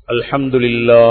الحمد لله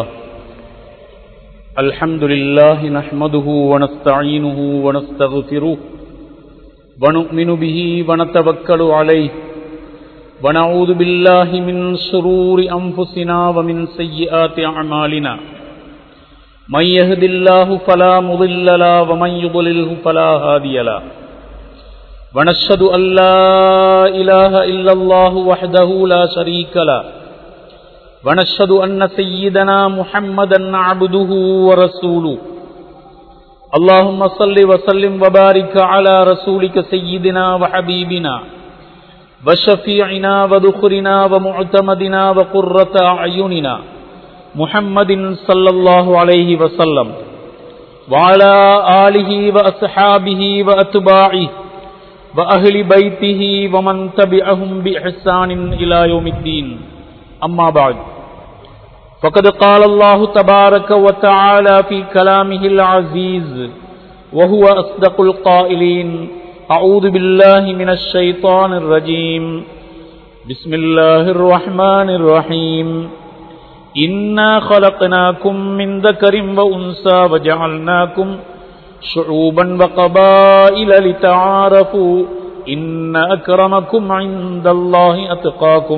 الحمد لله نحمده ونستعينه ونستغفره ونؤمن به ونتوكل عليه ونعوذ بالله من شرور أنفسنا ومن سيئات أعمالنا من يهد الله فلا مضل له ومن يضلله فلا هادي له ونشهد أن لا إله إلا الله وحده لا شريك له ونشهد أن سيدنا محمدا عبده ورسوله اللهم صل وسلم وبارك على رسولك سيدنا وحبيبنا وشفيعنا وذخرنا ومعتمدنا وقرة أعيننا محمد صلى الله عليه وسلم وعلى آله وأصحابه وأتباعه وأهل بيته ومن تبعهم بإحسان إلى يوم الدين أما بعد فقد قال الله تبارك وتعالى في كلامه العزيز وهو أصدق القائلين أعوذ بالله من الشيطان الرجيم بسم الله الرحمن الرحيم إنا خلقناكم من ذكر وأنثى وجعلناكم شعوبا وقبائل لتعارفوا إن أكرمكم عند الله أتقاكم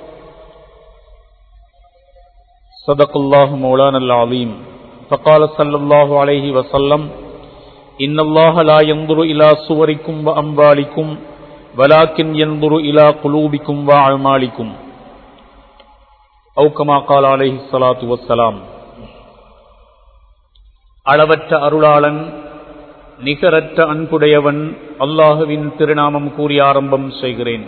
صدق الله مولانا العظيم فقال صلى الله عليه وسلم إن الله لا ينظر إلى صوركم وأموالكم ولكن ينظر إلى قلوبكم وأعمالكم أو كما قال عليه الصلاة والسلام அளவற்ற அருளாளன் நிகரற்ற அன்புடையவன் அல்லாஹுவின் திருநாமம் கூறி ஆரம்பம் செய்கிறேன்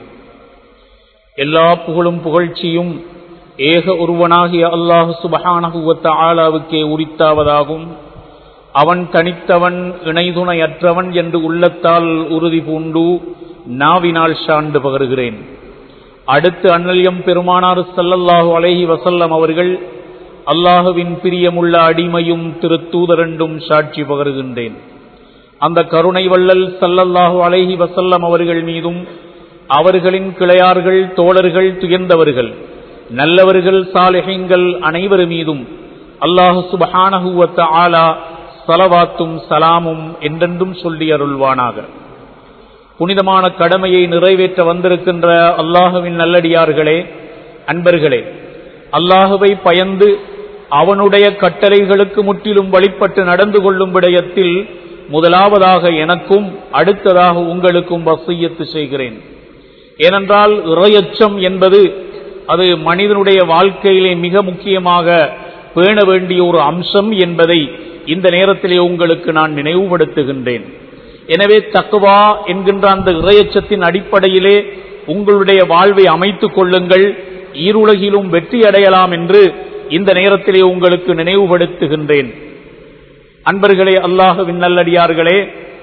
எல்லா புகழும் புகழ்ச்சியும் ஏக ஒருவனாகிய அல்லாஹு சுபஹானகுவத்த ஆளாவுக்கே உரித்தாவதாகும் அவன் தனித்தவன் இணைதுணையற்றவன் என்று உள்ளத்தால் உறுதி பூண்டு நாவினால் சாண்டு பகருகிறேன் அடுத்து அன்னல்யம் பெருமானார் சல்லல்லாஹு அலேஹி வசல்லம் அவர்கள் அல்லாஹுவின் பிரியமுள்ள அடிமையும் திருத்தூதரண்டும் சாட்சி பகருகின்றேன் அந்த கருணை வள்ளல் சல்லல்லாஹு அலேஹி வசல்லம் அவர்கள் மீதும் அவர்களின் கிளையார்கள் தோழர்கள் துயர்ந்தவர்கள் நல்லவர்கள் சாலிஹங்கள் அனைவர் மீதும் அல்லாஹு சுபஹானகுவத்த ஆலா சலவாத்தும் சலாமும் என்றென்றும் சொல்லி அருள்வானாக புனிதமான கடமையை நிறைவேற்ற வந்திருக்கின்ற அல்லாஹுவின் நல்லடியார்களே அன்பர்களே அல்லாஹுவை பயந்து அவனுடைய கட்டளைகளுக்கு முற்றிலும் வழிபட்டு நடந்து கொள்ளும் விடயத்தில் முதலாவதாக எனக்கும் அடுத்ததாக உங்களுக்கும் வசையத்து செய்கிறேன் ஏனென்றால் இறையச்சம் என்பது அது மனிதனுடைய வாழ்க்கையிலே மிக முக்கியமாக பேண வேண்டிய ஒரு அம்சம் என்பதை இந்த நேரத்திலே உங்களுக்கு நான் நினைவுபடுத்துகின்றேன் எனவே தக்குவா என்கின்ற அந்த இறையச்சத்தின் அடிப்படையிலே உங்களுடைய வாழ்வை அமைத்துக் கொள்ளுங்கள் ஈருலகிலும் வெற்றி அடையலாம் என்று இந்த நேரத்திலே உங்களுக்கு நினைவுபடுத்துகின்றேன் அன்பர்களே அல்லாஹுவின் நல்லடியார்களே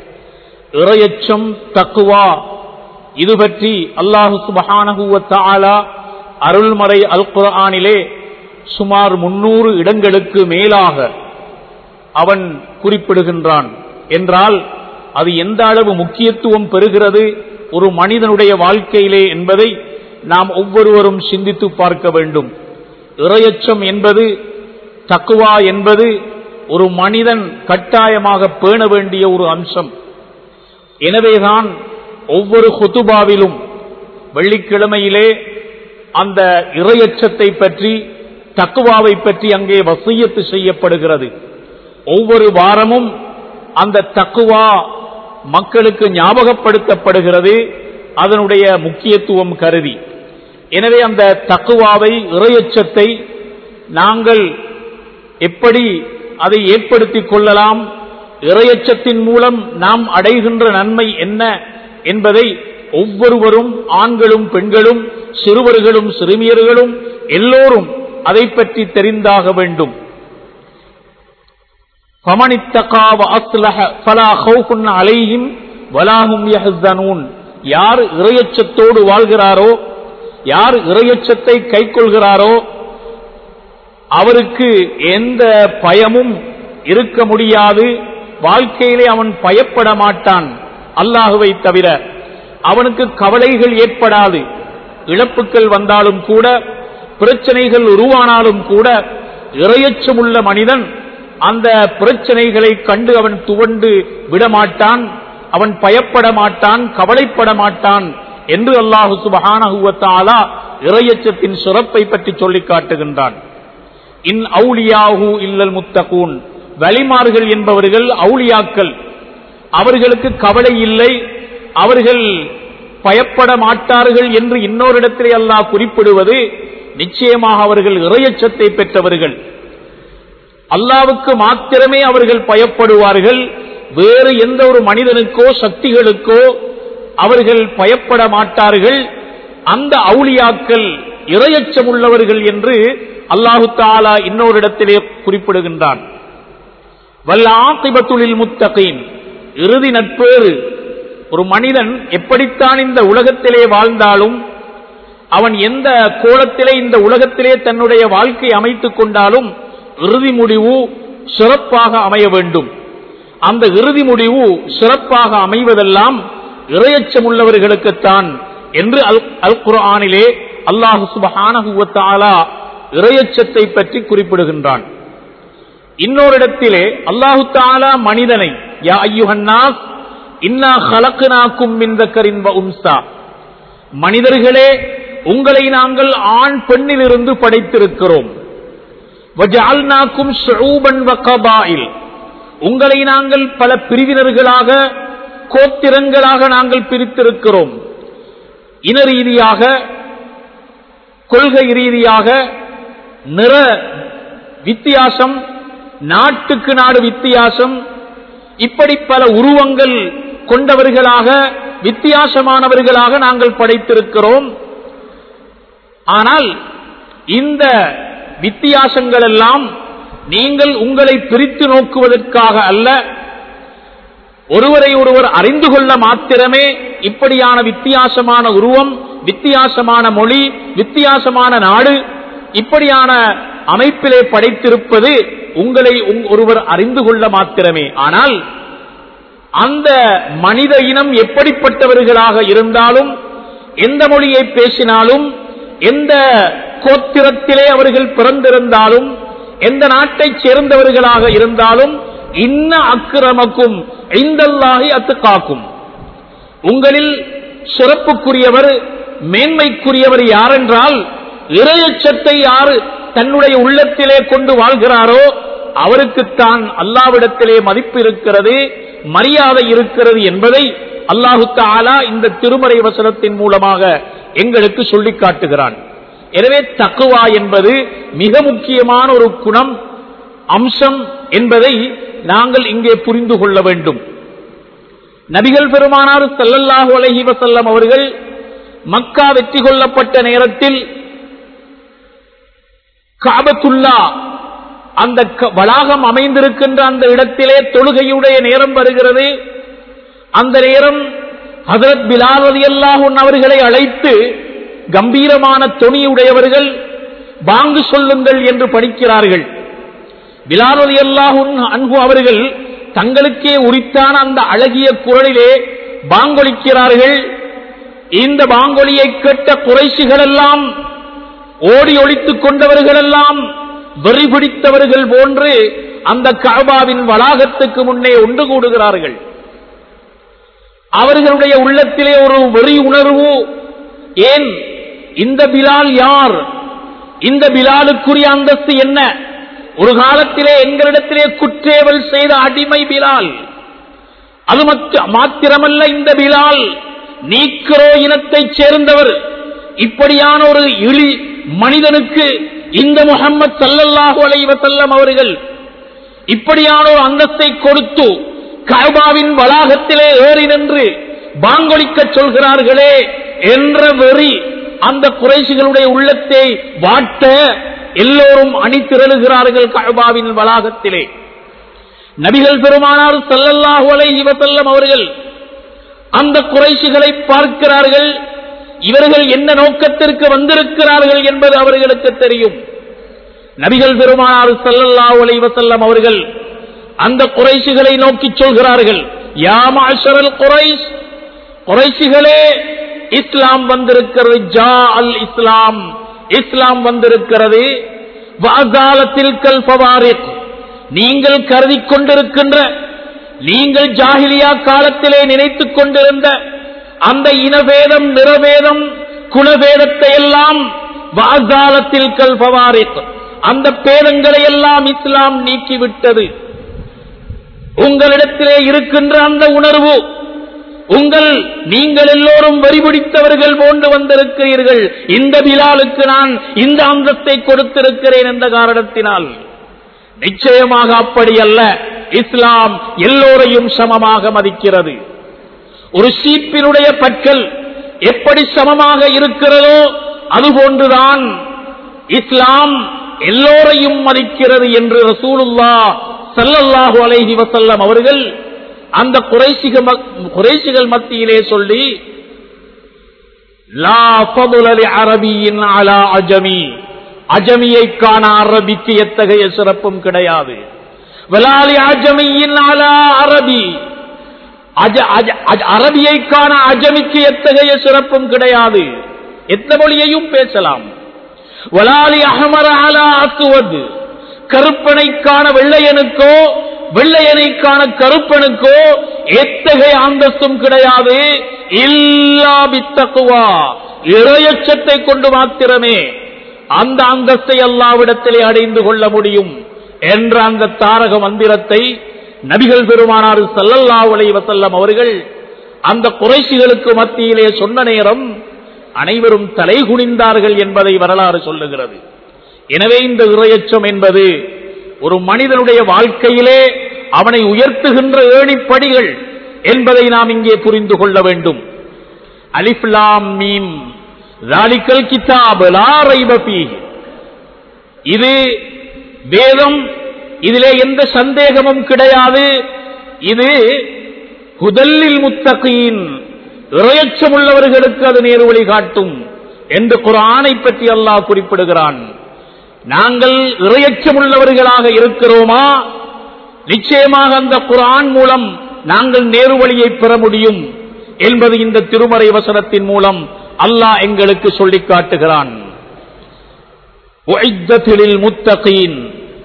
இறையச்சம் தக்குவா இது பற்றி அல்லாஹு சுபஹானகுவத்தாலா அருள்மறை அல் குரானிலே சுமார் முன்னூறு இடங்களுக்கு மேலாக அவன் குறிப்பிடுகின்றான் என்றால் அது எந்த அளவு முக்கியத்துவம் பெறுகிறது ஒரு மனிதனுடைய வாழ்க்கையிலே என்பதை நாம் ஒவ்வொருவரும் சிந்தித்து பார்க்க வேண்டும் இறையச்சம் என்பது தக்குவா என்பது ஒரு மனிதன் கட்டாயமாக பேண வேண்டிய ஒரு அம்சம் எனவேதான் ஒவ்வொரு கொத்துபாவிலும் வெள்ளிக்கிழமையிலே அந்த இறையச்சத்தை பற்றி தக்குவாவை பற்றி அங்கே வசியத்து செய்யப்படுகிறது ஒவ்வொரு வாரமும் அந்த தக்குவா மக்களுக்கு ஞாபகப்படுத்தப்படுகிறது அதனுடைய முக்கியத்துவம் கருதி எனவே அந்த தக்குவாவை இறையச்சத்தை நாங்கள் எப்படி அதை ஏற்படுத்திக் கொள்ளலாம் இறையச்சத்தின் மூலம் நாம் அடைகின்ற நன்மை என்ன என்பதை ஒவ்வொருவரும் ஆண்களும் பெண்களும் சிறுவர்களும் சிறுமியர்களும் எல்லோரும் அதை பற்றி தெரிந்தாக வேண்டும் யார் இறையச்சத்தோடு வாழ்கிறாரோ யார் இறையச்சத்தை கை கொள்கிறாரோ அவருக்கு எந்த பயமும் இருக்க முடியாது வாழ்க்கையிலே அவன் பயப்பட மாட்டான் அல்லாஹுவை தவிர அவனுக்கு கவலைகள் ஏற்படாது இழப்புக்கள் வந்தாலும் கூட பிரச்சனைகள் உருவானாலும் கூட இரையச்சமுள்ள மனிதன் அந்த பிரச்சனைகளை கண்டு அவன் துவண்டு விடமாட்டான் அவன் பயப்பட மாட்டான் கவலைப்பட மாட்டான் என்று அல்லாஹு சுபஹானஹுவத்தாலா இரையச்சத்தின் சிறப்பை பற்றி சொல்லி காட்டுகின்றான் இன் அவுலியாஹு இல்லல் முத்தகூன் வலிமார்கள் என்பவர்கள் அவுலியாக்கள் அவர்களுக்கு கவலை இல்லை அவர்கள் பயப்பட மாட்டார்கள் என்று இன்னொரு இடத்திலே அல்லாஹ் குறிப்பிடுவது நிச்சயமாக அவர்கள் இறையச்சத்தை பெற்றவர்கள் அல்லாவுக்கு மாத்திரமே அவர்கள் பயப்படுவார்கள் வேறு எந்த ஒரு மனிதனுக்கோ சக்திகளுக்கோ அவர்கள் பயப்பட மாட்டார்கள் அந்த அவுளியாக்கள் இரையச்சம் உள்ளவர்கள் என்று அல்லாஹு தாலா இன்னொரு இடத்திலே குறிப்பிடுகின்றான் வல்ல ஆத்திபத்துளில் முத்தகீன் இறுதி நட்பேறு ஒரு மனிதன் எப்படித்தான் இந்த உலகத்திலே வாழ்ந்தாலும் அவன் எந்த கோலத்திலே இந்த உலகத்திலே தன்னுடைய வாழ்க்கை அமைத்துக் கொண்டாலும் இறுதி முடிவு சிறப்பாக அமைய வேண்டும் அந்த இறுதி முடிவு சிறப்பாக அமைவதெல்லாம் இரையச்சம் உள்ளவர்களுக்குத்தான் என்று அல் அல் குர்ஆனிலே அல்லாஹு சுபஹானஹுவத்தாலா இரையச்சத்தை பற்றி குறிப்பிடுகின்றான் இன்னொரு இடத்திலே அல்லாஹு தாலா மனிதனை யா ஐயுஹன்னாஸ் இன்னா ஹலக்குனாக்கும் மின்தக்கரின் உம்சா மனிதர்களே உங்களை நாங்கள் ஆண் பெண்ணிலிருந்து படைத்திருக்கிறோம் வஜால்நாக்கும் ஷூபன் வகபாயில் உங்களை நாங்கள் பல பிரிவினர்களாக கோத்திரங்களாக நாங்கள் பிரித்திருக்கிறோம் இன ரீதியாக கொள்கை ரீதியாக நிற வித்தியாசம் நாட்டுக்கு நாடு வித்தியாசம் இப்படி பல உருவங்கள் கொண்டவர்களாக வித்தியாசமானவர்களாக நாங்கள் படைத்திருக்கிறோம் ஆனால் இந்த வித்தியாசங்கள் எல்லாம் நீங்கள் உங்களை பிரித்து நோக்குவதற்காக அல்ல ஒருவரை ஒருவர் அறிந்து கொள்ள மாத்திரமே இப்படியான வித்தியாசமான உருவம் வித்தியாசமான மொழி வித்தியாசமான நாடு இப்படியான அமைப்பிலே படைத்திருப்பது உங்களை ஒருவர் அறிந்து கொள்ள மாத்திரமே ஆனால் அந்த மனித இனம் எப்படிப்பட்டவர்களாக இருந்தாலும் எந்த மொழியை பேசினாலும் எந்த கோத்திரத்திலே அவர்கள் பிறந்திருந்தாலும் எந்த நாட்டைச் சேர்ந்தவர்களாக இருந்தாலும் இன்ன அக்கிரமக்கும் ஐந்தல்லாகி அத்து காக்கும் உங்களில் சிறப்புக்குரியவர் மேன்மைக்குரியவர் யாரென்றால் இரையச்சத்தை யாரு தன்னுடைய உள்ளத்திலே கொண்டு வாழ்கிறாரோ அவருக்குத்தான் அல்லாவிடத்திலே மதிப்பு இருக்கிறது மரியாதை இருக்கிறது என்பதை அல்லாஹு தாலா இந்த திருமறை வசனத்தின் மூலமாக எங்களுக்கு சொல்லிக் காட்டுகிறான் எனவே தக்குவா என்பது மிக முக்கியமான ஒரு குணம் அம்சம் என்பதை நாங்கள் இங்கே புரிந்து கொள்ள வேண்டும் நபிகள் பெருமானார் சல்லல்லாஹு அலஹி வசல்லம் அவர்கள் மக்கா வெற்றி கொள்ளப்பட்ட நேரத்தில் காபத்துல்லா அந்த வளாகம் அமைந்திருக்கின்ற அந்த இடத்திலே தொழுகையுடைய நேரம் வருகிறது அந்த நேரம் ஹசரத் பிலால் அலி அல்லாஹூன் அவர்களை அழைத்து கம்பீரமான தொனியுடையவர்கள் பாங்கு சொல்லுங்கள் என்று படிக்கிறார்கள் பிலால் அலி அல்லாஹூன் அன்பு அவர்கள் தங்களுக்கே உரித்தான அந்த அழகிய குரலிலே பாங்கொலிக்கிறார்கள் இந்த பாங்கொலியை கேட்ட குறைசிகள் எல்லாம் ஓடி ஒழித்துக் கொண்டவர்கள் எல்லாம் வெறி பிடித்தவர்கள் போன்று அந்த கபாவின் வளாகத்துக்கு முன்னே ஒன்று கூடுகிறார்கள் அவர்களுடைய உள்ளத்திலே ஒரு வெறி உணர்வு ஏன் இந்த பிலால் யார் இந்த பிலாலுக்குரிய அந்தஸ்து என்ன ஒரு காலத்திலே எங்களிடத்திலே குற்றேவல் செய்த அடிமை பிலால் அது மாத்திரமல்ல இந்த பிலால் நீக்கிறோ இனத்தைச் சேர்ந்தவர் இப்படியான ஒரு இழி மனிதனுக்கு இந்த முகம்மது சல்லல்லாஹு அலைவசல்லம் அவர்கள் இப்படியான ஒரு அந்தஸ்தை கொடுத்து கபாவின் வளாகத்திலே ஏறி நின்று பாங்கொலிக்க சொல்கிறார்களே என்ற வெறி அந்த குறைசிகளுடைய உள்ளத்தை வாட்ட எல்லோரும் அணி திரளுகிறார்கள் கபாவின் வளாகத்திலே நபிகள் பெருமானார் சல்லல்லாஹு அலைஹி வஸல்லம் அவர்கள் அந்த குறைசிகளை பார்க்கிறார்கள் இவர்கள் என்ன நோக்கத்திற்கு வந்திருக்கிறார்கள் என்பது அவர்களுக்கு தெரியும் நபிகள் பெருமானார் சல்லல்லாஹு அலைஹி வஸல்லம் அவர்கள் அந்த குறைசிகளை நோக்கி சொல்கிறார்கள் யாமாஷரல் குறைஷ் குறைசிகளே இஸ்லாம் வந்திருக்கிறது ஜா அல் இஸ்லாம் இஸ்லாம் வந்திருக்கிறது வாசாலத்தில் கல்பவாரிக் நீங்கள் கருதி கொண்டிருக்கின்ற நீங்கள் ஜாகிலியா காலத்திலே நினைத்துக் கொண்டிருந்த அந்த இனவேதம் நிறவேதம் குலவேதத்தை எல்லாம் வாசாலத்தில் கல்பவாரிக் அந்த பேதங்களை எல்லாம் இஸ்லாம் நீக்கிவிட்டது உங்களிடத்திலே இருக்கின்ற அந்த உணர்வு உங்கள் நீங்கள் எல்லோரும் வரிபிடித்தவர்கள் போன்று வந்திருக்கிறீர்கள் இந்த பிலாலுக்கு நான் இந்த அந்தத்தை கொடுத்திருக்கிறேன் என்ற காரணத்தினால் நிச்சயமாக அப்படி அல்ல இஸ்லாம் எல்லோரையும் சமமாக மதிக்கிறது ஒரு சீப்பினுடைய பற்கள் எப்படி சமமாக இருக்கிறதோ அதுபோன்றுதான் இஸ்லாம் எல்லோரையும் மதிக்கிறது என்று ரசூலுல்லா சல்லல்லாஹு அலைஹி வசல்லம் அவர்கள் அந்த குறைசிக குறைசிகள் மத்தியிலே சொல்லி லா ஃபதுல லி அரபியின் அலா அஜமி அஜமியை காண அரபிக்கு எத்தகைய சிறப்பும் கிடையாது வலாலி அஜமியின் அலா அரபி அஜ- அஜ- அஜ- அரபியை காண அஜமிக்கு எத்தகைய சிறப்பும் கிடையாது எந்த மொழியையும் பேசலாம் வலாலி அஹமர அலா அசுவது கருப்பனைக்கான வெள்ளையனுக்கோ வெள்ளையனைக்கான கருப்பனுக்கோ எத்தகைய அந்தஸ்தும் கிடையாது இல்லா பித்தக்குவா இறையச்சத்தை கொண்டு மாத்திரமே அந்த அந்தஸ்தை அல்லாவிடத்திலே அடைந்து கொள்ள முடியும் என்ற அந்த தாரக மந்திரத்தை நபிகள் பெருமானார் ஸல்லல்லாஹு அலைஹி வஸல்லம் அவர்கள் அந்த குறைசிகளுக்கு மத்தியிலே சொன்ன நேரம் அனைவரும் தலை குனிந்தார்கள் என்பதை வரலாறு சொல்லுகிறது எனவே இந்த இறையச்சம் என்பது ஒரு மனிதனுடைய வாழ்க்கையிலே அவனை உயர்த்துகின்ற ஏணிப்படிகள் என்பதை நாம் இங்கே புரிந்து கொள்ள வேண்டும் அலிஃப்லாம் மீம் ராலிக்கல் கிதாப் லா ரைப ஃபீஹ். இது வேதம் இதிலே எந்த சந்தேகமும் கிடையாது இது ஹுதல்லில் முத்தகீன் இறையச்சம் உள்ளவர்களுக்கு அது நேரு வழி காட்டும் என்று குரானை பற்றி அல்லாஹ் குறிப்பிடுகிறான் நாங்கள் இறையச்சம் உள்ளவர்களாக இருக்கிறோமா நிச்சயமாக அந்த குரான் மூலம் நாங்கள் நேரு வழியை பெற முடியும் என்பது இந்த திருமறை வசனத்தின் மூலம் அல்லாஹ் எங்களுக்கு சொல்லிக் காட்டுகிறான் உஇத்தத்திலில் முத்தகீன்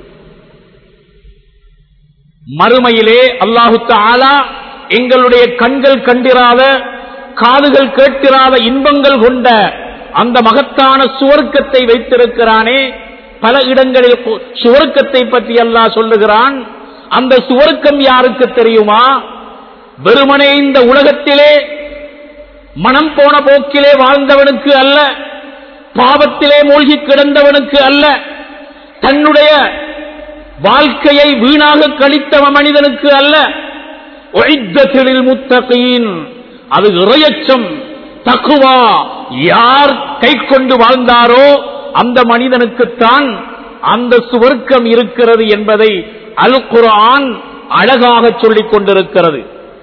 மறுமையிலே அல்லாஹு தாலா எங்களுடைய கண்கள் கண்டிராத காதுகள் கேட்டிராத இன்பங்கள் கொண்ட அந்த மகத்தான சுவர்க்கத்தை வைத்திருக்கிறானே பல இடங்களில் கு- சுவர்க்கத்தை பற்றி அல்லாஹ் சொல்லுகிறான் அந்த சுவர்க்கம் யாருக்கு தெரியுமா வெறுமனே இந்த உலகத்திலே மனம் போன போக்கிலே வாழ்ந்தவனுக்கு அல்ல பாவத்திலே மூழ்கி கிடந்தவனுக்கு அல்ல தன்னுடைய வாழ்க்கையை வீணாக கழித்தவ மனிதனுக்கு அல்ல ஒழித்தலில் முத்தகீன் அது இறையச்சம் தக்குவா யார் கை கொண்டு வாழ்ந்தாரோ அந்த மனிதனுக்குத்தான் அந்த சுவர்க்கம் இருக்கிறது என்பதை அல் குர்ஆன் அழகாக சொல்லிக் கொண்டிருக்கிறது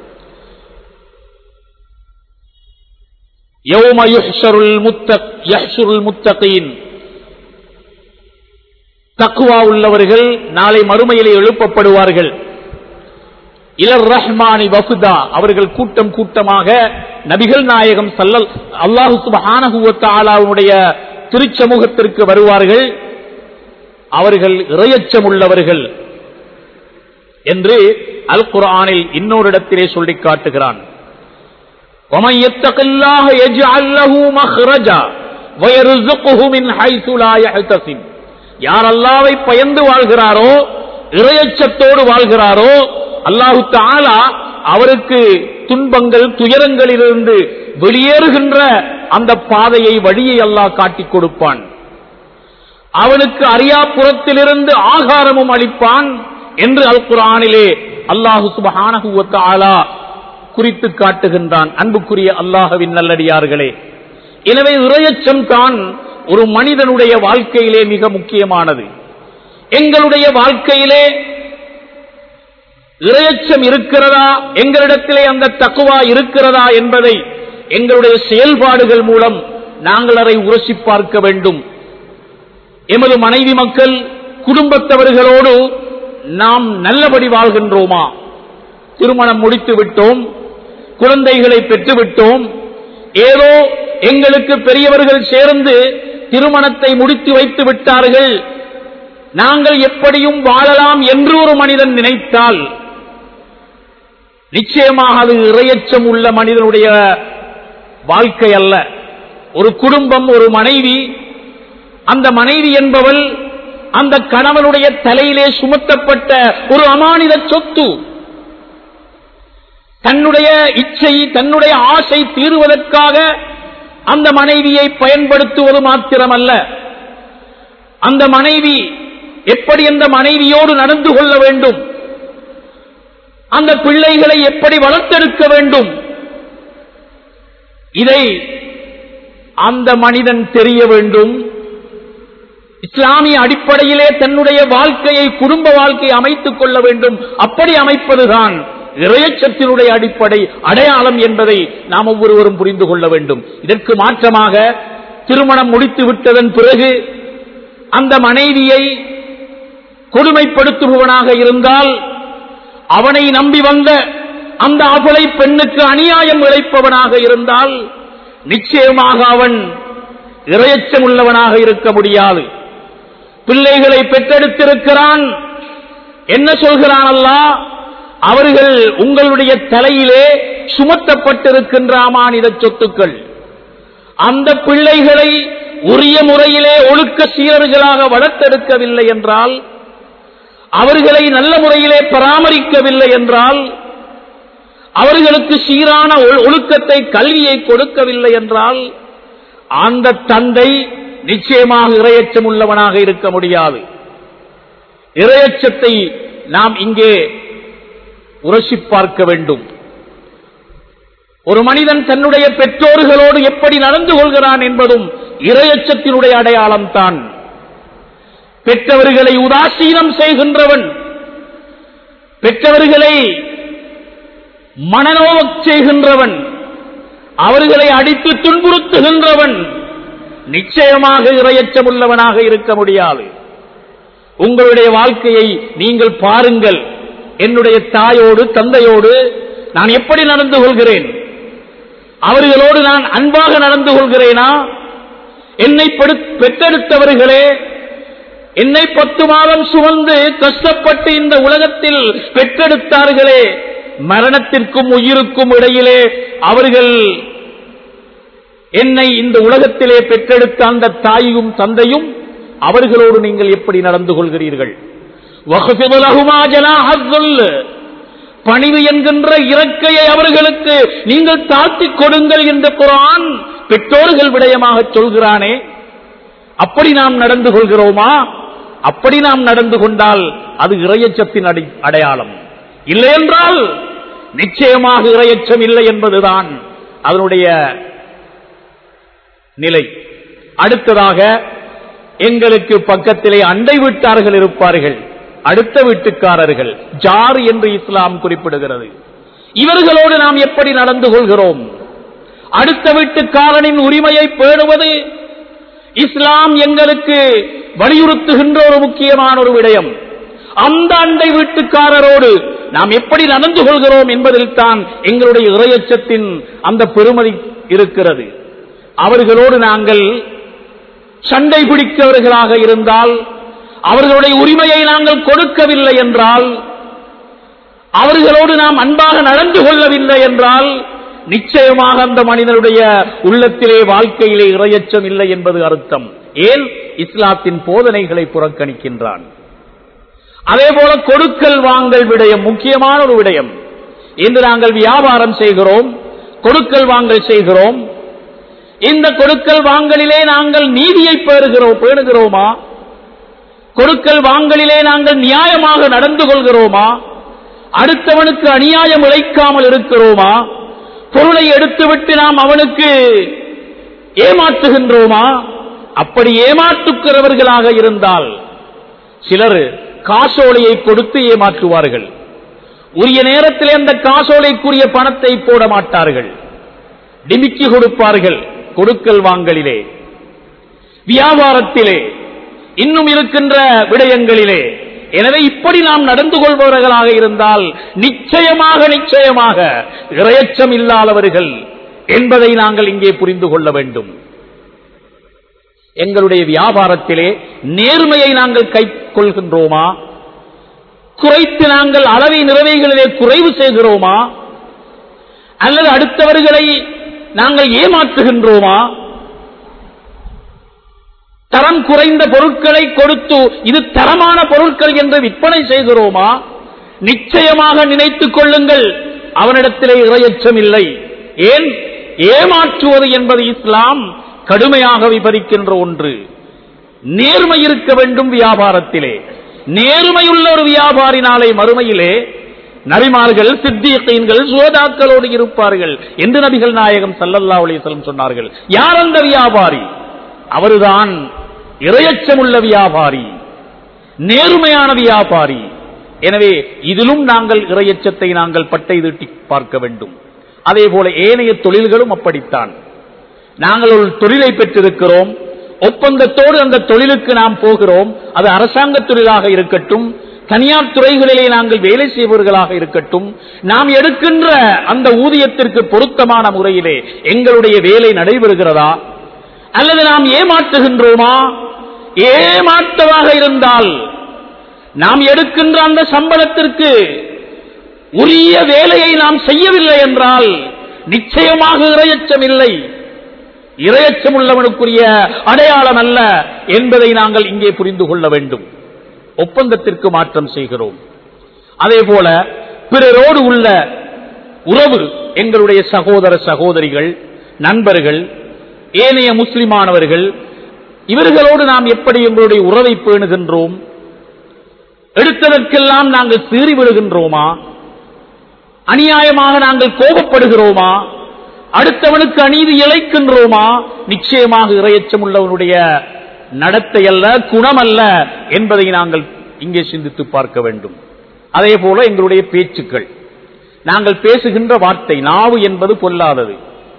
يوم يحشر المتق يحشر المتقين தக்குவா உள்ளவர்கள் நாளை மறுமையிலே எழுப்பப்படுவார்கள் இலர் ரஹ்மானி வஃபுதா அவர்கள் கூட்டம் கூட்டமாக நபிகள் நாயகம் சல்லல் அல்லாஹு சுப்ஹானஹு வ தஆலாவுடைய திருச்சமூகத்திற்கு வருவார்கள் அவர்கள் இறையச்சம் உள்ளவர்கள் என்று அல் குர்ஆனில் இன்னொரு இடத்திலே சொல்லிக் காட்டுகிறான் ومن يتق الله يجعل له مخرجا ويرزقه من حيث لا يحتسب யார் அல்லாவை பயந்து வாழ்கிறாரோ இறையச்சத்தோடு வாழ்கிறாரோ அல்லாஹு தாலா அவருக்கு துன்பங்கள் துயரங்களிலிருந்து வெளியேறுகின்ற அந்த பாதையை வழியை அல்லாஹ் காட்டிக் கொடுப்பான் அவனுக்கு அரியாபுரத்திலிருந்து ஆகாரமும் அளிப்பான் என்று அல் குரானிலே அல்லாஹு சுபஹானஹு வ தஆலா குறித்து காட்டுகின்றான் அன்புக்குரிய அல்லாஹவின் நல்லடியார்களே எனவே இறையச்சம் தான் ஒரு மனிதனுடைய வாழ்க்கையிலே மிக முக்கியமானது எங்களுடைய வாழ்க்கையிலே இறையச்சம் இருக்கிறதா எங்களிடத்திலே அந்த தக்குவா இருக்கிறதா என்பதை எங்களுடைய செயல்பாடுகள் மூலம் நாங்கள் அதை உரசி பார்க்க வேண்டும் எமது மனைவி மக்கள் குடும்பத்தவர்களோடு நாம் நல்லபடி வாழ்கின்றோமா திருமணம் முடித்து விட்டோம் குழந்தைகளை பெற்றுவிட்டோம் ஏதோ எங்களுக்கு பெரியவர்கள் சேர்ந்து திருமணத்தை முடித்து வைத்து விட்டார்கள் நாங்கள் எப்படியும் வாழலாம் என்று ஒரு மனிதன் நினைத்தால் நிச்சயமாக அது இரையச்சம் உள்ள மனிதனுடைய வாழ்க்கை அல்ல ஒரு குடும்பம் ஒரு மனைவி அந்த மனைவி என்பவள் அந்த கணவனுடைய தலையிலே சுமத்தப்பட்ட ஒரு அமானித சொத்து தன்னுடைய இச்சை தன்னுடைய ஆசை தீர்வதற்காக அந்த மனைவியை பயன்படுத்துவது மாத்திரமல்ல அந்த மனைவி எப்படி அந்த மனைவியோடு நடந்து கொள்ள வேண்டும் அந்த பிள்ளைகளை எப்படி வளர்த்தெடுக்க வேண்டும் இதை அந்த மனிதன் தெரிய வேண்டும் இஸ்லாமிய அடிப்படையிலே தன்னுடைய வாழ்க்கையை குடும்ப வாழ்க்கையை அமைத்துக் கொள்ள வேண்டும் அப்படி அமைப்பதுதான் இறையச்சத்தினுடைய அடிப்படை அடையாளம் என்பதை நாம் ஒவ்வொருவரும் புரிந்து கொள்ள வேண்டும் இதற்கு மாற்றமாக திருமணம் முடித்து விட்டதன் பிறகு அந்த மனைவியை கொடுமைப்படுத்துபவனாக இருந்தால் அவனை நம்பி வந்த அந்த அபலை பெண்ணுக்கு அநியாயம் இழைப்பவனாக இருந்தால் நிச்சயமாக அவன் இரையச்சம் உள்ளவனாக இருக்க முடியாது பிள்ளைகளை பெற்றெடுத்திருக்கிறான் என்ன சொல்கிறான் அல்லா அவர்கள் உங்களுடைய தலையிலே சுமத்தப்பட்டிருக்கின்ற அமானித சொத்துக்கள் அந்த பிள்ளைகளை உரிய முறையிலே ஒழுக்க சீரர்களாக வளர்த்தெடுக்கவில்லை என்றால் அவர்களை நல்ல முறையிலே பராமரிக்கவில்லை என்றால் அவர்களுக்கு சீரான ஒழு- ஒழுக்கத்தை கல்வியை கொடுக்கவில்லை என்றால் அந்த தந்தை நிச்சயமாக இரையச்சம் உள்ளவனாக இருக்க முடியாது இரையச்சத்தை நாம் இங்கே உரசி பார்க்க வேண்டும் ஒரு மனிதன் தன்னுடைய பெற்றோர்களோடு எப்படி நடந்து கொள்கிறான் என்பதும் இரையச்சத்தினுடைய அடையாளம் தான் பெற்றவர்களை உதாசீனம் செய்கின்றவன் பெற்றவர்களை மனநோவச் செய்கின்றவன் அவர்களை அடித்து துன்புறுத்துகின்றவன் நிச்சயமாக இரையச்சம் உள்ளவனாக இருக்க முடியாது உங்களுடைய வாழ்க்கையை நீங்கள் பாருங்கள் என்னுடைய தாயோடு தந்தையோடு நான் எப்படி நடந்து கொள்கிறேன் அவர்களோடு நான் அன்பாக நடந்து கொள்கிறேனா என்னை பெடு- பெற்றெடுத்தவர்களே என்னை பத்து மாதம் சுமந்து கஷ்டப்பட்டு இந்த உலகத்தில் பெற்றெடுத்தார்களே மரணத்திற்கும் உயிருக்கும் இடையிலே அவர்கள் என்னை இந்த உலகத்திலே பெற்றெடுத்த அந்த தாயும் தந்தையும் அவர்களோடு நீங்கள் எப்படி நடந்து கொள்கிறீர்கள் وَخْفِضْ لَهُمَا جَنَاحَ الذُّلِّ பணிவு என்கின்ற இறக்கையை அவர்களுக்கு நீங்கள் தாழ்த்திக் கொடுங்கள் என்று குரான் பெற்றோர்கள் விடயமாக சொல்கிறானே அப்படி நாம் நடந்து கொள்கிறோமா அப்படி நாம் நடந்து கொண்டால் அது இரையச்சத்தின் அடை- அடையாளம் இல்லை என்றால் நிச்சயமாக இரையச்சம் இல்லை என்பதுதான் அதனுடைய நிலை அடுத்ததாக எங்களுக்கு பக்கத்திலே அண்டை வீட்டார்கள் இருப்பார்கள் அடுத்த வீட்டுக்காரர்கள் ஜார் என்று இஸ்லாம் குறிப்பிடுகிறது இவர்களோடு நாம் எப்படி நடந்து கொள்கிறோம் அடுத்த வீட்டுக்காரனின் உரிமையை பேணுவது இஸ்லாம் எங்களுக்கு வலியுறுத்துகின்ற ஒரு முக்கியமான ஒரு விடயம் அந்த அண்டை வீட்டுக்காரரோடு நாம் எப்படி நடந்து கொள்கிறோம் என்பதில் தான் எங்களுடைய இறையச்சத்தின் அந்த பெருமதி இருக்கிறது அவர்களோடு நாங்கள் சண்டை பிடிக்கவர்களாக இருந்தால் அவர்களுடைய உரிமையை நாங்கள் கொடுக்கவில்லை என்றால் அவர்களோடு நாம் அன்பாக நடந்து கொள்ளவில்லை என்றால் நிச்சயமாக அந்த மனிதனுடைய உள்ளத்திலே வாழ்க்கையிலே இரையச்சம் இல்லை என்பது அர்த்தம் ஏன் இஸ்லாத்தின் போதனைகளை புறக்கணிக்கின்றான் அதே போல கொடுக்கல் வாங்கல் விடயம் முக்கியமான ஒரு விடயம் இன்று நாங்கள் வியாபாரம் செய்கிறோம் கொடுக்கல் வாங்கல் செய்கிறோம் இந்த கொடுக்கல் வாங்கலிலே நாங்கள் நீதியை பேறுகிறோம் பேணுகிறோமா கொடுக்கல் வாங்கலிலே நாங்கள் நியாயமாக நடந்து கொள்கிறோமா அடுத்தவனுக்கு அநியாயம் இழைக்காமல் இருக்கிறோமா பொருளை எடுத்துவிட்டு நாம் அவனுக்கு ஏமாற்றுகின்றோமா அப்படி ஏமாற்றுகிறவர்களாக இருந்தால் சிலர் காசோலையை கொடுத்து ஏமாற்றுவார்கள் உரிய நேரத்தில் அந்த காசோலைக்குரிய பணத்தை போட மாட்டார்கள் டிமிக்கி கொடுப்பார்கள் கொடுக்கல் வாங்கலிலே வியாபாரத்திலே இன்னும் இருக்கின்ற விடயங்களிலே எனவே இப்படி நாம் நடந்து கொள்பவர்களாக இருந்தால் நிச்சயமாக நிச்சயமாக இரையச்சம் இல்லாதவர்கள் என்பதை நாங்கள் இங்கே புரிந்து கொள்ள வேண்டும் எங்களுடைய வியாபாரத்திலே நேர்மையை நாங்கள் கை கொள்கின்றோமா குறைத்து நாங்கள் அளவை நிறைவைகளிலே குறைவு செய்கிறோமா அல்லது அடுத்தவர்களை நாங்கள் ஏமாற்றுகின்றோமா தரம் குறைந்த பொருட்களை கொடுத்து இது தரமான பொருட்கள் என்று விற்பனை செய்கிறோமா நிச்சயமாக நினைத்துக் கொள்ளுங்கள் அவனிடத்திலே இரையச்சம் இல்லை ஏன் ஏமாற்றுவது என்பது இஸ்லாம் கடுமையாக விபரிக்கின்ற ஒன்று நேர்மை இருக்க வேண்டும் வியாபாரத்திலே நேர்மையுள்ள ஒரு வியாபாரி நாளை மறுமையிலே நபிமார்கள் சித்தியீன்கள் சுகதாக்களோடு இருப்பார்கள் என்று நபிகள் நாயகம் சல்லல்லா அலிஸ்லம் சொன்னார்கள் யார் அந்த வியாபாரி அவர்தான் இரையச்சமுள்ள வியாபாரி நேர்மையான வியாபாரி எனவே இதிலும் நாங்கள் இரையச்சத்தை நாங்கள் பட்டை தீட்டி பார்க்க வேண்டும் அதே போல ஏனைய தொழில்களும் அப்படித்தான் நாங்கள் ஒரு தொழிலை பெற்றிருக்கிறோம் ஒப்பந்தத்தோடு அந்த தொழிலுக்கு நாம் போகிறோம் அது அரசாங்க தொழிலாக இருக்கட்டும் தனியார் துறைகளிலே நாங்கள் வேலை செய்பவர்களாக இருக்கட்டும் நாம் எடுக்கின்ற அந்த ஊதியத்திற்கு பொருத்தமான முறையிலே எங்களுடைய வேலை நடைபெறுகிறதா அல்லது நாம் ஏமாற்றுகின்றோமா ஏமாற்றமாக இருந்தால் நாம் எடுக்கின்ற அந்த சம்பளத்திற்கு உரிய வேலையை நாம் செய்யவில்லை என்றால் நிச்சயமாக இரையச்சம் இல்லை இரையச்சம் உள்ளவனுக்குரிய அடையாளம் அல்ல என்பதை நாங்கள் இங்கே புரிந்து கொள்ள வேண்டும் ஒப்பந்தத்திற்கு மாற்றம் செய்கிறோம் அதே போல பிறரோடு உள்ள உறவு எங்களுடைய சகோதர சகோதரிகள் நண்பர்கள் ஏனைய முஸ்லிமானவர்கள் இவர்களோடு நாம் எப்படி எங்களுடைய உறவை பேணுகின்றோம் எடுத்ததற்கெல்லாம் நாங்கள் சீறி விடுகின்றோமா அநியாயமாக நாங்கள் கோபப்படுகிறோமா அடுத்தவனுக்கு அநீதி இழைக்கின்றோமா நிச்சயமாக இரையச்சம் உள்ளவனுடைய நடத்தை அல்ல குணம் அல்ல என்பதை நாங்கள் இங்கே சிந்தித்து பார்க்க வேண்டும் அதே போல எங்களுடைய பேச்சுக்கள் நாங்கள் பேசுகின்ற வார்த்தை நாவு என்பது பொல்லாதது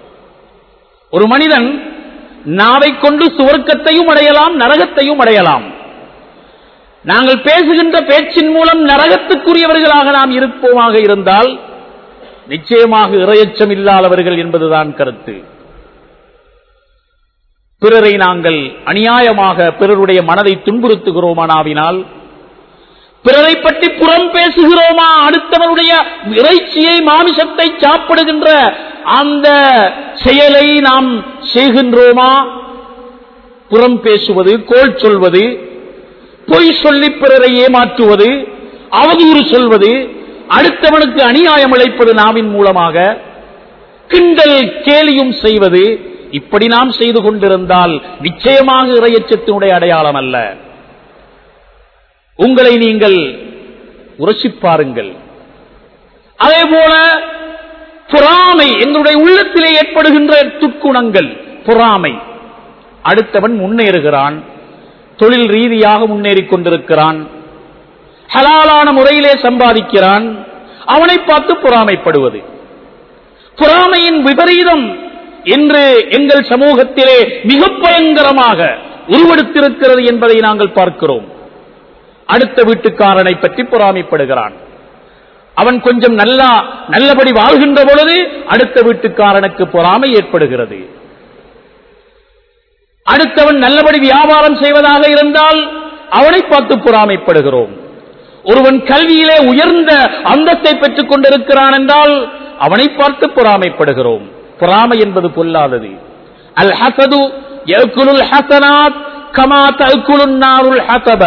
ஒரு மனிதன் நாவை கொண்டு சுவர்க்கத்தையும் அடையலாம் நரகத்தையும் அடையலாம் நாங்கள் பேசுகின்ற பேச்சின் மூலம் நரகத்துக்குரியவர்களாக நாம் இருப்போமாக இருந்தால் நிச்சயமாக இரையச்சம் இல்லாதவர்கள் என்பதுதான் கருத்து பிறரை நாங்கள் அநியாயமாக பிறருடைய மனதை துன்புறுத்துகிறோமானாவினால் பிறரை பற்றி புறம் பேசுகிறோமா அடுத்தவனுடைய இறைச்சியை மாமிசத்தை சாப்பிடுகின்ற அந்த செயலை நாம் செய்கின்றோமா புறம் பேசுவது கோல் சொல்வது பொய் சொல்லி பிறரை ஏமாற்றுவது அவதூறு சொல்வது அடுத்தவனுக்கு அநியாயம் இழைப்பது நாவின் மூலமாக கிண்டல் கேலியும் செய்வது இப்படி நாம் செய்து கொண்டிருந்தால் நிச்சயமாக இறையச்சத்தினுடைய அடையாளம் அல்ல உங்களை நீங்கள் உரசிப்பாருங்கள் அதே போல பொறாமை எங்களுடைய உள்ளத்திலே ஏற்படுகின்ற துக்குணங்கள் பொறாமை அடுத்தவன் முன்னேறுகிறான் தொழில் ரீதியாக முன்னேறிக் கொண்டிருக்கிறான் ஹலாலான முறையிலே சம்பாதிக்கிறான் அவனை பார்த்து பொறாமைப்படுவது பொறாமையின் விபரீதம் என்று எங்கள் சமூகத்திலே மிக பயங்கரமாக உருவெடுத்திருக்கிறது என்பதை நாங்கள் பார்க்கிறோம் அடுத்த வீட்டுக்காரனை பற்றி பொறாமைப்படுகிறான் அவன் கொஞ்சம் நல்லா நல்லபடி வாழ்கின்ற பொழுது அடுத்த வீட்டுக்காரனுக்கு பொறாமை ஏற்படுகிறது அடுத்தவன் நல்லபடி வியாபாரம் செய்வதாக இருந்தால் அவனை பார்த்து பொறாமைப்படுகிறோம் ஒருவன் கல்வியிலே உயர்ந்த அந்தத்தை பெற்றுக் கொண்டிருக்கிறான் என்றால் அவனை பார்த்து பொறாமைப்படுகிறோம் பொறாமை என்பது பொல்லாதது அல் ஹசது யகுலுல் ஹசனாத் கமா தகுலுன் நாருல் ஹசப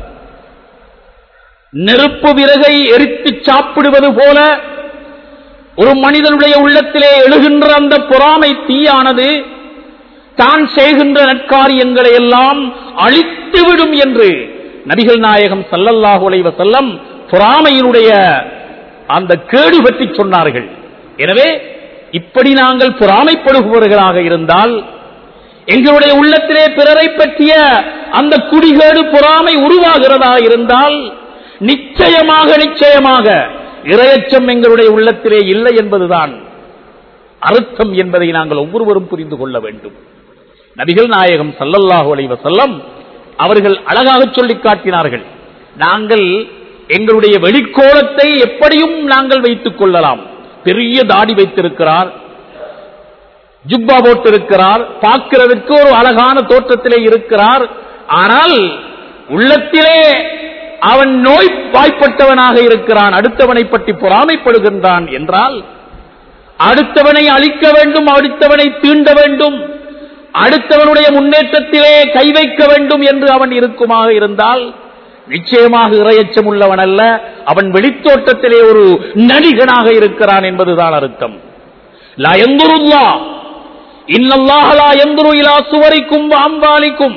நெருப்பு விறகை எரித்து சாப்பிடுவது போல ஒரு மனிதனுடைய உள்ளத்திலே எழுகின்ற அந்த பொறாமை தீயானது தான் செய்கின்ற நற்காரியங்களை எல்லாம் அழித்துவிடும் என்று நபிகள் நாயகம் சல்லல்லாஹு அலைவ செல்லம் பொறாமையினுடைய அந்த கேடு பற்றி சொன்னார்கள் எனவே இப்படி நாங்கள் பொறாமைப்படுபவர்களாக இருந்தால் எங்களுடைய உள்ளத்திலே பிறரை பற்றிய அந்த குடிகேடு பொறாமை உருவாகிறதா இருந்தால் நிச்சயமாக நிச்சயமாக இரையச்சம் எங்களுடைய உள்ளத்திலே இல்லை என்பதுதான் அர்த்தம் என்பதை நாங்கள் ஒவ்வொருவரும் புரிந்து கொள்ள வேண்டும் நபிகள் நாயகம் சல்லல்லாஹு அலைவ செல்லம் அவர்கள் அழகாக சொல்லி காட்டினார்கள் நாங்கள் எங்களுடைய வெளிக்கோலத்தை எப்படியும் நாங்கள் வைத்துக் கொள்ளலாம் பெரிய தாடி வைத்திருக்கிறார் ஜுப்பா போட்டிருக்கிறார் பார்க்கிறதுக்கு ஒரு அழகான தோற்றத்திலே இருக்கிறார் ஆனால் உள்ளத்திலே அவன் நோய் வாய்ப்பட்டவனாக இருக்கிறான் அடுத்தவனை பற்றி பொறாமைப்படுகின்றான் என்றால் அடுத்தவனை அழிக்க வேண்டும் அடுத்தவனை தீண்ட வேண்டும் அடுத்தவனுடைய முன்னேற்றத்திலே கை வைக்க வேண்டும் என்று அவன் இருக்குமாக இருந்தால் நிச்சயமாக இரையச்சம் உள்ளவன் அல்ல அவன் வெளித்தோட்டத்திலே ஒரு நடிகனாக இருக்கிறான் என்பதுதான் அர்த்தம் லா எந்துருல்லா இன்னல்லாஹ லா எந்துரு இலா சுவரிக்கும் அம்பாலிக்கும்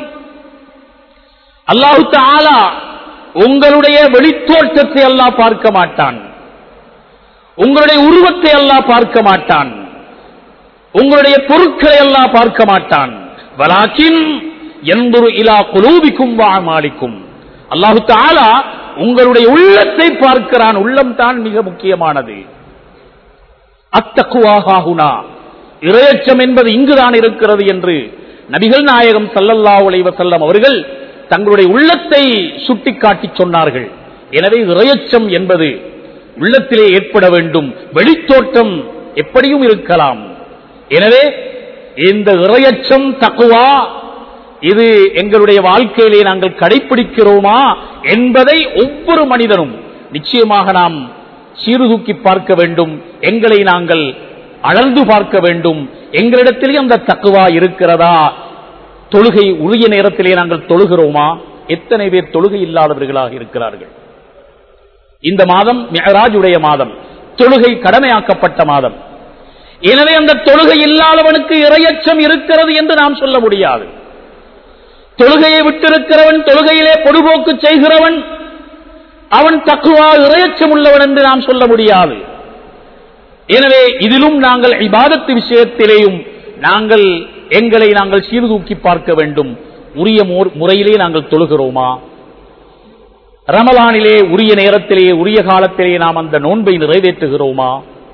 அல்லாஹு தாலா உங்களுடைய வெளித்தோற்றத்தை அல்லாஹ் பார்க்க மாட்டான் உங்களுடைய உருவத்தை அல்லாஹ் பார்க்க மாட்டான் உங்களுடைய பொருட்களை எல்லாம் பார்க்க மாட்டான் வலாக்கின் எந்தொரு இலா குலூபிக்கும் வாமாலிக்கும் அல்லாஹு தாலா உங்களுடைய உள்ளத்தை பார்க்கிறான் உள்ளம் தான் மிக முக்கியமானது அத்தக்குவாகுனா இரையச்சம் என்பது இங்குதான் இருக்கிறது என்று நபிகள் நாயகம் சல்லல்லா உலைவசல்லம் அவர்கள் தங்களுடைய உள்ளத்தை சுட்டிக்காட்டி சொன்னார்கள் எனவே இரையச்சம் என்பது உள்ளத்திலே ஏற்பட வேண்டும் வெளித்தோட்டம் எப்படியும் இருக்கலாம் எனவே இந்த இரையச்சம் தக்குவா இது எங்களுடைய வாழ்க்கையிலே நாங்கள் கடைபிடிக்கிறோமா என்பதை ஒவ்வொரு மனிதனும் நிச்சயமாக நாம் சீர்தூக்கி பார்க்க வேண்டும் எங்களை நாங்கள் அளந்து பார்க்க வேண்டும் எங்களிடத்திலே அந்த தக்குவா இருக்கிறதா தொழுகை உரிய நேரத்திலே நாங்கள் தொழுகிறோமா எத்தனை பேர் தொழுகை இல்லாதவர்களாக இருக்கிறார்கள் இந்த மாதம் மெஹராஜுடைய மாதம் தொழுகை கடமையாக்கப்பட்ட மாதம் எனவே அந்த தொழுகை இல்லாதவனுக்கு இரையச்சம் இருக்கிறது என்று நாம் சொல்ல முடியாது தொழுகையை விட்டிருக்கிறவன் தொழுகையிலே பொதுபோக்கு செய்கிறவன் அவன் தக்குவா இரையச்சம் உள்ளவன் என்று நாம் சொல்ல முடியாது எனவே இதிலும் நாங்கள் இபாதத்து விஷயத்திலேயும் நாங்கள் எங்களை நாங்கள் சீர்தூக்கி பார்க்க வேண்டும் உரிய முறையிலே நாங்கள் தொழுகிறோமா ரமலானிலே உரிய நேரத்திலே உரிய காலத்திலே நாம் அந்த நோன்பை நிறைவேற்றுகிறோமா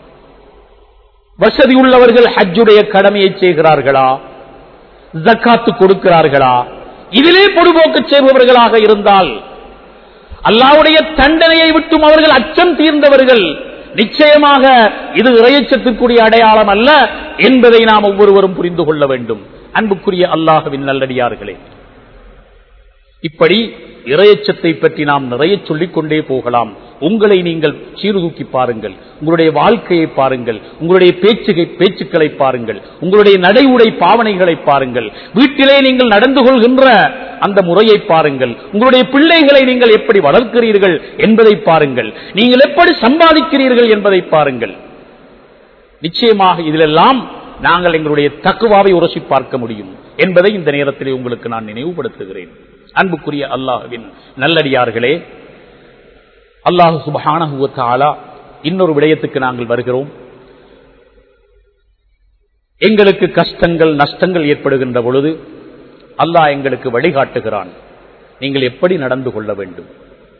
வசதி உள்ளவர்கள் ஹஜ்ஜுடைய கடமையை செய்கிறார்களா ஜக்காத்து கொடுக்கிறார்களா இதிலே பொதுபோக்கு செய்பவர்களாக இருந்தால் அல்லாவுடைய தண்டனையை விட்டும் அவர்கள் அச்சம் தீர்ந்தவர்கள் நிச்சயமாக இது இறையச்சத்திற்குரிய அடையாளம் அல்ல என்பதை நாம் ஒவ்வொருவரும் புரிந்து கொள்ள வேண்டும் அன்புக்குரிய அல்லாஹுவின் நல்லடியார்களே இப்படி இறையச்சத்தை பற்றி நாம் நிறைய சொல்லிக் கொண்டே போகலாம் உங்களை நீங்கள் சீர்தூக்கி பாருங்கள் உங்களுடைய வாழ்க்கையை பாருங்கள் உங்களுடைய பேச்சுகை பேச்சுக்களை பாருங்கள் உங்களுடைய நடை உடை பாவனைகளை பாருங்கள் வீட்டிலே நீங்கள் நடந்து கொள்கின்ற அந்த முறையை பாருங்கள் உங்களுடைய பிள்ளைகளை நீங்கள் எப்படி வளர்க்கிறீர்கள் என்பதை பாருங்கள் நீங்கள் எப்படி சம்பாதிக்கிறீர்கள் என்பதை பாருங்கள் நிச்சயமாக இதிலெல்லாம் நாங்கள் எங்களுடைய தக்குவாவை உரசி பார்க்க முடியும் என்பதை இந்த நேரத்திலே உங்களுக்கு நான் நினைவுபடுத்துகிறேன் அன்புக்குரிய அல்லாஹுவின் நல்லடியார்களே அல்லாஹு சுபஹானஹுவத்தாலா இன்னொரு விடயத்துக்கு நாங்கள் வருகிறோம் எங்களுக்கு கஷ்டங்கள் நஷ்டங்கள் ஏற்படுகின்ற பொழுது அல்லாஹ் எங்களுக்கு வழிகாட்டுகிறான் நீங்கள் எப்படி நடந்து கொள்ள வேண்டும்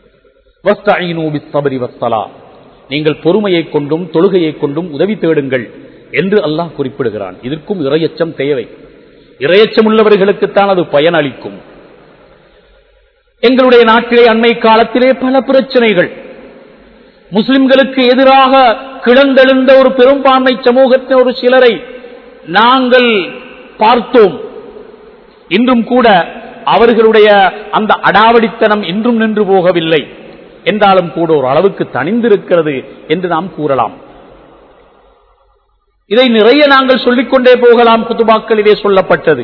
நீங்கள் பொறுமையை கொண்டும் தொழுகையை கொண்டும் உதவி தேடுங்கள் என்று அல்லாஹ் குறிப்பிடுகிறான் இதற்கும் இரையச்சம் தேவை இரையச்சம் உள்ளவர்களுக்குத்தான் அது பயனளிக்கும் எங்களுடைய நாட்டிலே அண்மை காலத்திலே பல பிரச்சனைகள் முஸ்லிம்களுக்கு எதிராக கிளந்தெழுந்த ஒரு பெரும்பான்மை சமூகத்தின் ஒரு சிலரை நாங்கள் பார்த்தோம் இன்றும் கூட அவர்களுடைய அந்த அடாவடித்தனம் இன்றும் நின்று போகவில்லை என்றாலும் கூட ஒரு அளவுக்கு தனிந்திருக்கிறது என்று நாம் கூறலாம் இதை நிறைய நாங்கள் சொல்லிக்கொண்டே போகலாம் குத்துபாக்களிலே சொல்லப்பட்டது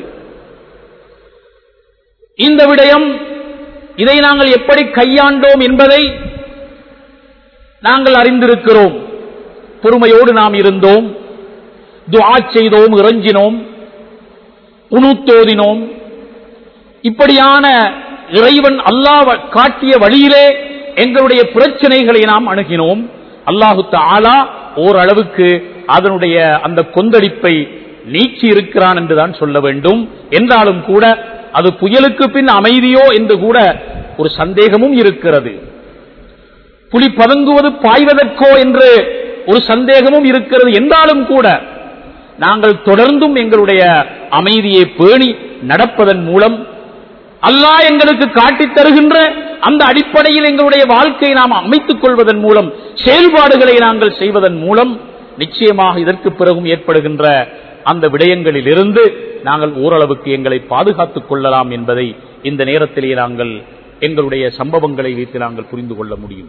இந்த விடயம் இதை நாங்கள் எப்படி கையாண்டோம் என்பதை நாங்கள் அறிந்திருக்கிறோம் பொறுமையோடு நாம் இருந்தோம் துவா செய்தோம் இறைஞ்சினோம் உணுத்தோதினோம் இப்படியான இறைவன் அல்லாஹ் காட்டிய வழியிலே எங்களுடைய பிரச்சனைகளை நாம் அணுகினோம் அல்லாஹு தாலா ஓரளவுக்கு அதனுடைய அந்த கொந்தளிப்பை நீக்கி இருக்கிறான் என்றுதான் சொல்ல வேண்டும் என்றாலும் கூட அது புயலுக்கு பின் அமைதியோ என்று கூட ஒரு சந்தேகமும் இருக்கிறது புலி பதுங்குவது பாய்வதற்கோ என்று ஒரு சந்தேகமும் இருக்கிறது என்றாலும் கூட நாங்கள் தொடர்ந்தும் எங்களுடைய அமைதியை பேணி நடப்பதன் மூலம் அல்லாஹ் எங்களுக்கு காட்டித் தருகின்ற அந்த அடிப்படையில் எங்களுடைய வாழ்க்கையை நாம் அமைத்துக் கொள்வதன் மூலம் செயல்பாடுகளை நாங்கள் செய்வதன் மூலம் நிச்சயமாக இதற்கு பிறகும் ஏற்படுகின்ற அந்த விடயங்களில் இருந்து நாங்கள் ஓரளவுக்கு எங்களை பாதுகாத்துக் கொள்ளலாம் என்பதை இந்த நேரத்திலே நாங்கள் எங்களுடைய சம்பவங்களை வைத்து நாங்கள் புரிந்து கொள்ள முடியும்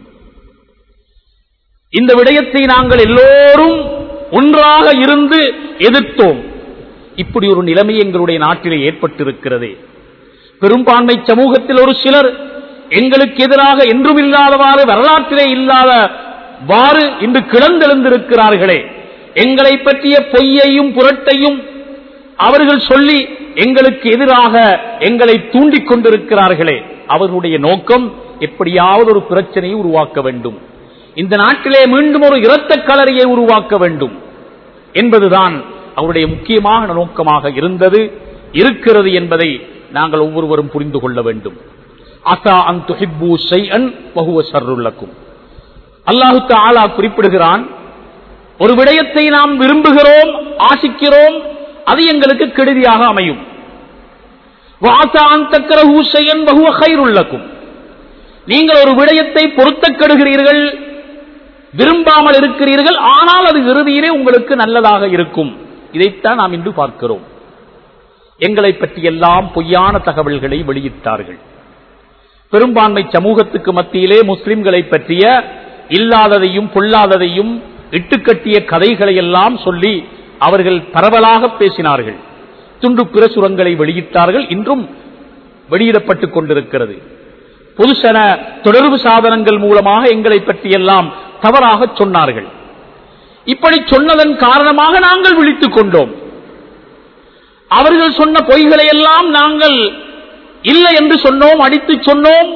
இந்த விடயத்தை நாங்கள் எல்லோரும் ஒன்றாக இருந்து எதிர்த்தோம் இப்படி ஒரு நிலைமை எங்களுடைய நாட்டிலே ஏற்பட்டிருக்கிறது பெரும்பான்மை சமூகத்தில் ஒரு சிலர் எங்களுக்கு எதிராக என்றும் இல்லாதவாறு வரலாற்றிலே இல்லாதவாறு இன்று கிளந்தெழுந்திருக்கிறார்களே எங்களை பற்றிய பொய்யையும் புரட்டையும் அவர்கள் சொல்லி எங்களுக்கு எதிராக எங்களை தூண்டிக் கொண்டிருக்கிறார்களே அவர்களுடைய நோக்கம் எப்படியாவது ஒரு பிரச்சனையை உருவாக்க வேண்டும் இந்த நாட்டிலே மீண்டும் ஒரு இரத்த கலரையை உருவாக்க வேண்டும் என்பதுதான் அவருடைய முக்கியமான நோக்கமாக இருந்தது இருக்கிறது என்பதை நாங்கள் ஒவ்வொருவரும் புரிந்து கொள்ள வேண்டும் அசா அன் துஹிப்பு ஷைஅன் வஹுவ ஷர்ருல்லக்கும் அல்லாஹு தஆலா குறிப்பிடுகிறான் ஒரு விடயத்தை நாம் விரும்புகிறோம் ஆசிக்கிறோம் அது எங்களுக்கு கெடுதியாக அமையும் வாசா அன் தக்ரஹு ஷைஅன் வஹுவ கைருல்லக்கும் நீங்கள் ஒரு விடயத்தை பொருத்தக் கெடுகிறீர்கள் விரும்பாமல் இருக்கிறீர்கள் ஆனால் அது இறுதியிலே உங்களுக்கு நல்லதாக இருக்கும் இதைத்தான் நாம் இன்று பார்க்கிறோம் எங்களை பற்றி எல்லாம் பொய்யான தகவல்களை வெளியிட்டார்கள் பெரும்பான்மை சமூகத்துக்கு மத்தியிலே முஸ்லிம்களை பற்றிய இல்லாததையும் பொல்லாததையும் இட்டுக்கட்டிய கதைகளை எல்லாம் சொல்லி அவர்கள் பரவலாக பேசினார்கள் துண்டு பிரசுரங்களை வெளியிட்டார்கள் இன்றும் வெளியிடப்பட்டுக் கொண்டிருக்கிறது பொதுசன தொடர்பு சாதனங்கள் மூலமாக எங்களை பற்றியெல்லாம் தவறாக சொன்னார்கள் இப்படி சொன்னதன் காரணமாக நாங்கள் விழித்துக் கொண்டோம் அவர்கள் சொன்ன பொய்களை எல்லாம் நாங்கள் இல்லை என்று சொன்னோம் அடித்து சொன்னோம்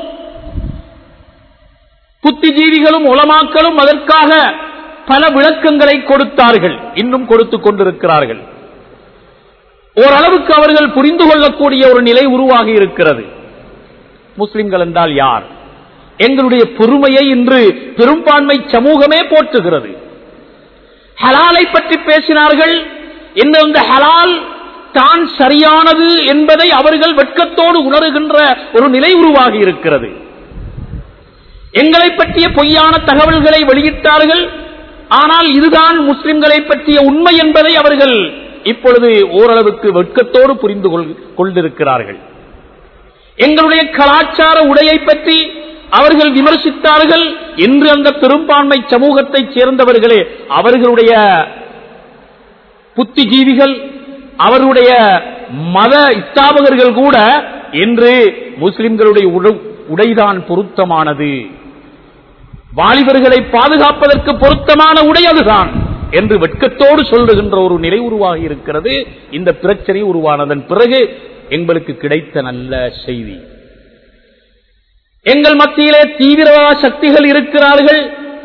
புத்திஜீவிகளும் உலமாக்களும் அதற்காக பல விளக்கங்களை கொடுத்தார்கள் இன்னும் கொடுத்துக் கொண்டிருக்கிறார்கள் ஓரளவுக்கு அவர்கள் புரிந்து கொள்ளக்கூடிய ஒரு நிலை உருவாகி இருக்கிறது முஸ்லிம்கள் என்றால் யார் எங்களுடைய பொறுமையை இன்று பெரும்பான்மை சமூகமே போற்றுகிறது ஹலாலை பற்றி பேசினார்கள் இந்த இந்த ஹலால் தான் சரியானது என்பதை அவர்கள் வெட்கத்தோடு உணர்கின்ற ஒரு நிலை உருவாகி இருக்கிறது எங்களை பற்றிய பொய்யான தகவல்களை வெளியிட்டார்கள் ஆனால் இதுதான் முஸ்லிம்களை பற்றிய உண்மை என்பதை அவர்கள் இப்பொழுது ஓரளவுக்கு வெட்கத்தோடு புரிந்து கொள்- கொண்டிருக்கிறார்கள் எங்களுடைய கலாச்சார உடையை பற்றி அவர்கள் விமர்சித்தார்கள் இன்று அந்த பெரும்பான்மை சமூகத்தைச் சேர்ந்தவர்களே அவர்களுடைய புத்திஜீவிகள் அவருடைய மத இஸ்தாபகர்கள் கூட என்று முஸ்லிம்களுடைய உட- உடைதான் பொருத்தமானது வாலிபர்களை பாதுகாப்பதற்கு பொருத்தமான உடை அதுதான் என்று வெட்கத்தோடு சொல்லுகின்ற ஒரு நிலை உருவாகி இருக்கிறது இந்த பிரச்சனை உருவானதன் பிறகு எங்களுக்கு கிடைத்த நல்ல செய்தி எங்கள் மத்தியிலே தீவிரவாத சக்திகள் இருக்கிறார்கள்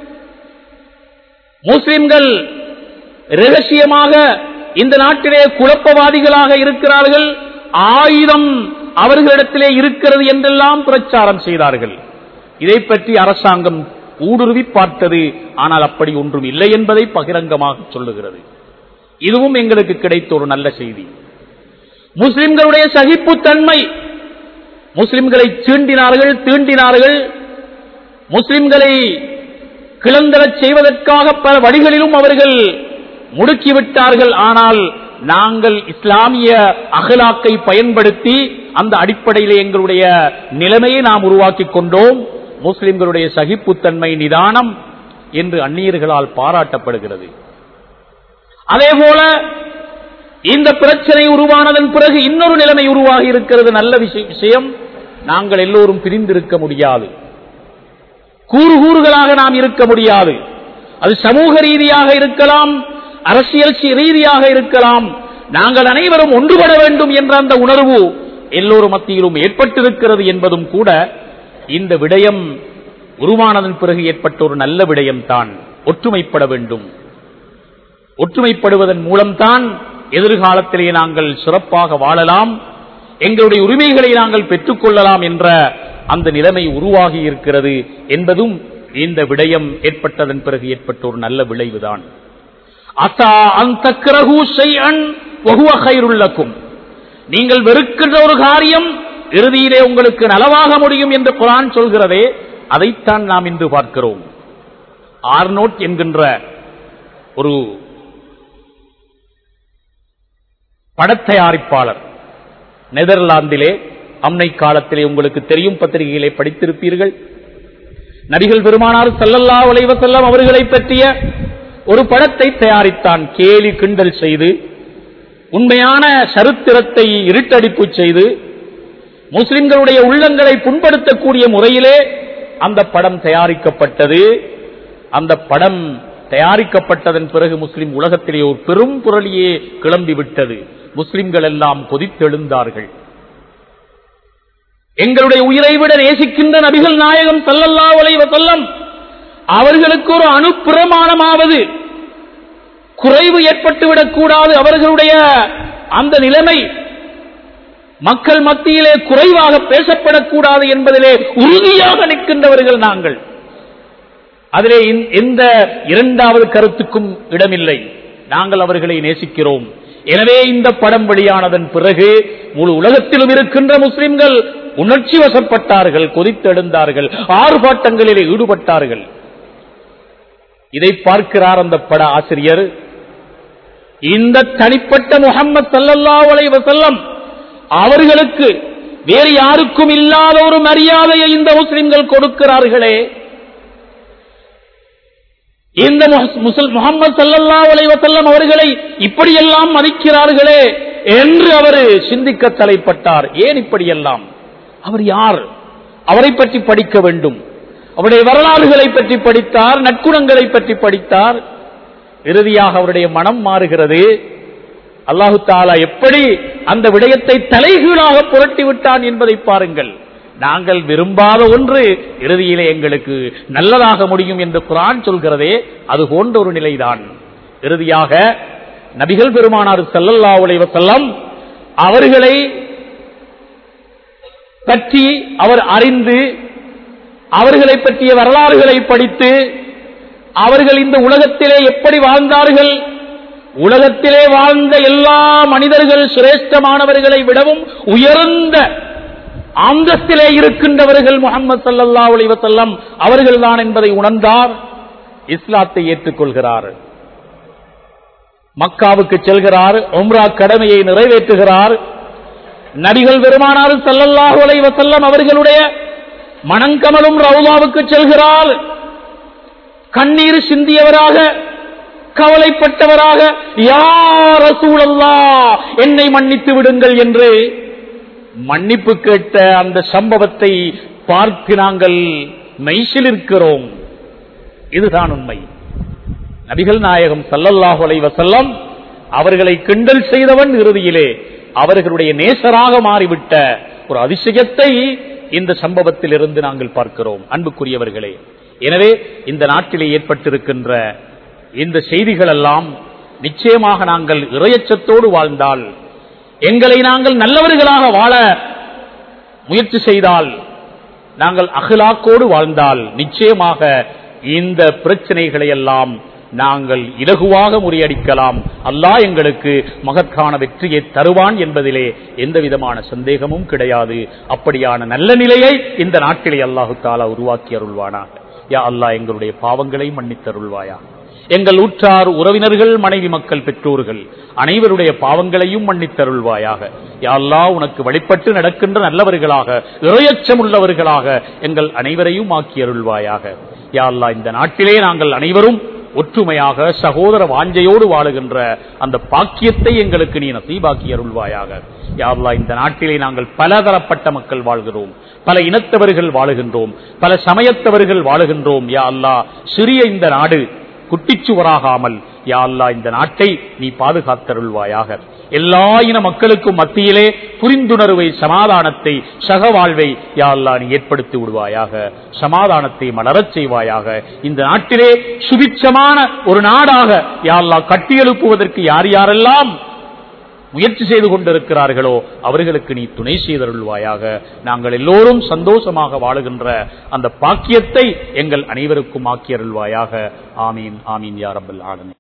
முஸ்லிம்கள் ரகசியமாக இந்த நாட்டிலே குழப்பவாதிகளாக இருக்கிறார்கள் ஆயுதம் அவர்களிடத்திலே இருக்கிறது என்றெல்லாம் பிரச்சாரம் செய்தார்கள் இதை பற்றி அரசாங்கம் ஊடுருவி பார்த்தது ஆனால் அப்படி ஒன்றும் இல்லை என்பதை பகிரங்கமாக சொல்லுகிறது இதுவும் எங்களுக்கு கிடைத்த ஒரு நல்ல செய்தி முஸ்லிம்களுடைய சகிப்புத்தன்மை முஸ்லிம்களை சீண்டினார்கள் தீண்டினார்கள் முஸ்லிம்களை கிளந்தரச் செய்வதற்காக பல வழிகளிலும் அவர்கள் முடுக்கிவிட்டார்கள் ஆனால் நாங்கள் இஸ்லாமிய அகலாக்கை பயன்படுத்தி அந்த அடிப்படையிலே எங்களுடைய நிலைமையை நாம் உருவாக்கிக் கொண்டோம் முஸ்லிம்களுடைய சகிப்புத்தன்மை நிதானம் என்று அந்நியர்களால் பாராட்டப்படுகிறது அதேபோல இந்த பிரச்சனை உருவானதன் பிறகு இன்னொரு நிலைமை உருவாகி இருக்கிறது நல்ல விஷய- விஷயம் நாங்கள் எல்லோரும் பிரிந்திருக்க முடியாது கூறு கூறுகளாக நாம் இருக்க முடியாது அது சமூக ரீதியாக இருக்கலாம் அரசியல் சி- ரீதியாக இருக்கலாம் நாங்கள் அனைவரும் ஒன்றுபட வேண்டும் என்ற அந்த உணர்வு எல்லோரும் மத்தியிலும் ஏற்பட்டிருக்கிறது என்பதும் கூட இந்த விடயம் உருவானதன் பிறகு ஏற்பட்ட ஒரு நல்ல விடயம்தான் ஒற்றுமைப்பட வேண்டும் ஒற்றுமைப்படுவதன் மூலம்தான் எதிர்காலத்திலே நாங்கள் சிறப்பாக வாழலாம் எங்களுடைய உரிமைகளை நாங்கள் பெற்றுக்கொள்ளலாம் என்ற அந்த நிலைமை உருவாகி இருக்கிறது என்பதும் இந்த விடயம் ஏற்பட்டதன் பிறகு ஏற்பட்ட ஒரு நல்ல விளைவுதான் அசா அந்த கைருள்ளக்கும் நீங்கள் வெறுக்கின்ற ஒரு காரியம் இறுதியிலே உங்களுக்கு நலவாக முடியும் என்று குரான் சொல்கிறதே அதைத்தான் நாம் இன்று பார்க்கிறோம் ஆர்னோட் என்கின்ற ஒரு படத்தயாரிப்பாளர் நெதர்லாந்திலே அம்மை காலத்திலே உங்களுக்கு தெரியும் பத்திரிகைகளை படித்திருப்பீர்கள் நபிகள் பெருமானார் சல்லல்லா உலைவ செல்லம் அவர்களை பற்றிய ஒரு படத்தை தயாரித்தான் கேலி கிண்டல் செய்து உண்மையான சரித்திரத்தை இருட்டடிப்பு செய்து முஸ்லிம்களுடைய உள்ளங்களை புண்படுத்தக்கூடிய முறையிலே அந்த படம் தயாரிக்கப்பட்டது அந்த படம் தயாரிக்கப்பட்டதன் பிறகு முஸ்லிம் உலகத்திலே ஒரு பெரும் புரளியே கிளம்பி விட்டது முஸ்லிம்கள் எல்லாம் கொதித்தெழுந்தார்கள் எங்களுடைய உயிரை விட நேசிக்கின்ற நபிகள் நாயகம் சல்லல்லா உலைவ செல்லம் அவர்களுக்கு ஒரு அணுப்பிரமாணமாவது குறைவு ஏற்பட்டுவிடக் கூடாது அவர்களுடைய அந்த நிலைமை மக்கள் மத்தியிலே குறைவாக பேசப்படக்கூடாது என்பதிலே உறுதியாக நிற்கின்றவர்கள் நாங்கள் அதிலே எந்த இரண்டாவது கருத்துக்கும் இடமில்லை நாங்கள் அவர்களை நேசிக்கிறோம் எனவே இந்த படம் வெளியானதன் பிறகு முழு உலகத்திலும் இருக்கின்ற முஸ்லிம்கள் உணர்ச்சி வசப்பட்டார்கள் கொதித்தெழுந்தார்கள் ஆர்ப்பாட்டங்களிலே ஈடுபட்டார்கள் இதை பார்க்கிறார் அந்த பட ஆசிரியர் இந்த தனிப்பட்ட முகம்மது சல்லல்லா அலைஹி வஸல்லம் அவர்களுக்கு வேறு யாருக்கும் இல்லாத ஒரு மரியாதையை இந்த முஸ்லிம்கள் கொடுக்கிறார்களே இந்த முகமது சல்லல்லா அலைஹி வஸல்லம் அவர்களை இப்படியெல்லாம் மதிக்கிறார்களே என்று அவர் சிந்திக்க தலைப்பட்டார் ஏன் இப்படியெல்லாம் அவர் யார் அவரை பற்றி படிக்க வேண்டும் அவருடைய வரலாறுகளை பற்றி படித்தார் நற்குணங்களை பற்றி படித்தார் இறுதியாக அவருடைய மனம் மாறுகிறது அல்லாஹு தாலா எப்படி அந்த விடயத்தை தலைகீழாக புரட்டி விட்டான் என்பதை பாருங்கள் நாங்கள் விரும்பாத ஒன்று இறுதியிலே எங்களுக்கு நல்லதாக முடியும் என்று குரான் சொல்கிறதே அது போன்ற ஒரு நிலைதான் இறுதியாக நபிகள் பெருமானார் செல்லல்லா செல்லம் அவர்களை பற்றி அவர் அறிந்து அவர்களை பற்றிய வரலாறுகளை படித்து அவர்கள் இந்த உலகத்திலே எப்படி வாழ்ந்தார்கள் உலகத்திலே வாழ்ந்த எல்லா மனிதர்கள் சிரேஷ்டமானவர்களை விடவும் உயர்ந்த அந்தஸ்திலே இருக்கின்றவர்கள் முகமது சல்லல்லா அலிவசல்லம் அவர்கள் தான் என்பதை உணர்ந்தார் இஸ்லாத்தை ஏற்றுக்கொள்கிறார் மக்காவுக்கு செல்கிறார் ஒம்ரா கடமையை நிறைவேற்றுகிறார் நபிகள் பெருமானார் சல்லல்லாஹு அலைவசல்லம் அவர்களுடைய மணங்கமலும் ரவுலாவுக்கு செல்கிறார் கண்ணீர் சிந்தியவராக கவலைப்பட்டவராக யார் சூழல்லா என்னை மன்னித்து விடுங்கள் என்று மன்னிப்பு கேட்ட அந்த சம்பவத்தை பார்த்து நாங்கள் மெய்சில் இருக்கிறோம் இதுதான் உண்மை நபிகள் நாயகம் சல்லல்லாஹு அலைஹி வஸல்லம் அவர்களை கிண்டல் செய்தவன் இறுதியிலே அவர்களுடைய நேசராக மாறிவிட்ட ஒரு அதிசயத்தை இந்த சம்பவத்தில் இருந்து நாங்கள் பார்க்கிறோம் அன்புக்குரியவர்களே எனவே இந்த நாட்டிலே ஏற்பட்டிருக்கின்ற இந்த செய்திகள் எல்லாம் நிச்சயமாக நாங்கள் இறையச்சத்தோடு வாழ்ந்தால் எங்களை நாங்கள் நல்லவர்களாக வாழ முயற்சி செய்தால் நாங்கள் அகலாக்கோடு வாழ்ந்தால் நிச்சயமாக இந்த பிரச்சனைகளை எல்லாம் நாங்கள் இலகுவாக முறியடிக்கலாம் அல்லாஹ் எங்களுக்கு மகத்தான வெற்றியை தருவான் என்பதிலே எந்த விதமான சந்தேகமும் கிடையாது அப்படியான நல்ல நிலையை இந்த நாட்டிலே அல்லாஹு தாலா உருவாக்கி அருள்வானாக யா அல்லாஹ் எங்களுடைய பாவங்களை மன்னித்தருள்வாயா எங்கள் உற்றார் உறவினர்கள் மனைவி மக்கள் பெற்றோர்கள் அனைவருடைய பாவங்களையும் மன்னித்தருள்வாயாக யாழ்லா உனக்கு வழிபட்டு நடக்கின்ற நல்லவர்களாக இறையச்சம் உள்ளவர்களாக எங்கள் அனைவரையும் ஆக்கி அருள்வாயாக யாழ்லா இந்த நாட்டிலே நாங்கள் அனைவரும் ஒற்றுமையாக சகோதர வாஞ்சையோடு வாழுகின்ற அந்த பாக்கியத்தை எங்களுக்கு நீ நசீபாக்கி அருள்வாயாக யாவ்லா இந்த நாட்டிலே நாங்கள் பலதரப்பட்ட மக்கள் வாழ்கிறோம் பல இனத்தவர்கள் வாழுகின்றோம் பல சமயத்தவர்கள் வாழுகின்றோம் யா அல்லா சிறிய இந்த நாடு குட்டிச்சுவராகாமல் யா அல்லா இந்த நாட்டை நீ பாதுகாத்தருள்வாயாக எல்லா இன மக்களுக்கும் மத்தியிலே புரிந்துணர்வை சமாதானத்தை சகவாழ்வை யா அல்லா நீ ஏற்படுத்தி விடுவாயாக சமாதானத்தை மலரச் செய்வாயாக இந்த நாட்டிலே சுபிச்சமான ஒரு நாடாக யா அல்லா கட்டியெழுப்புவதற்கு யார் யாரெல்லாம் முயற்சி செய்து கொண்டிருக்கிறார்களோ அவர்களுக்கு நீ துணை செய்தருள்வாயாக நாங்கள் எல்லோரும் சந்தோஷமாக வாழுகின்ற அந்த பாக்கியத்தை எங்கள் அனைவருக்கும் ஆக்கியருள்வாயாக ஆமீன் ஆமீன் யாரபல் ஆலமீன்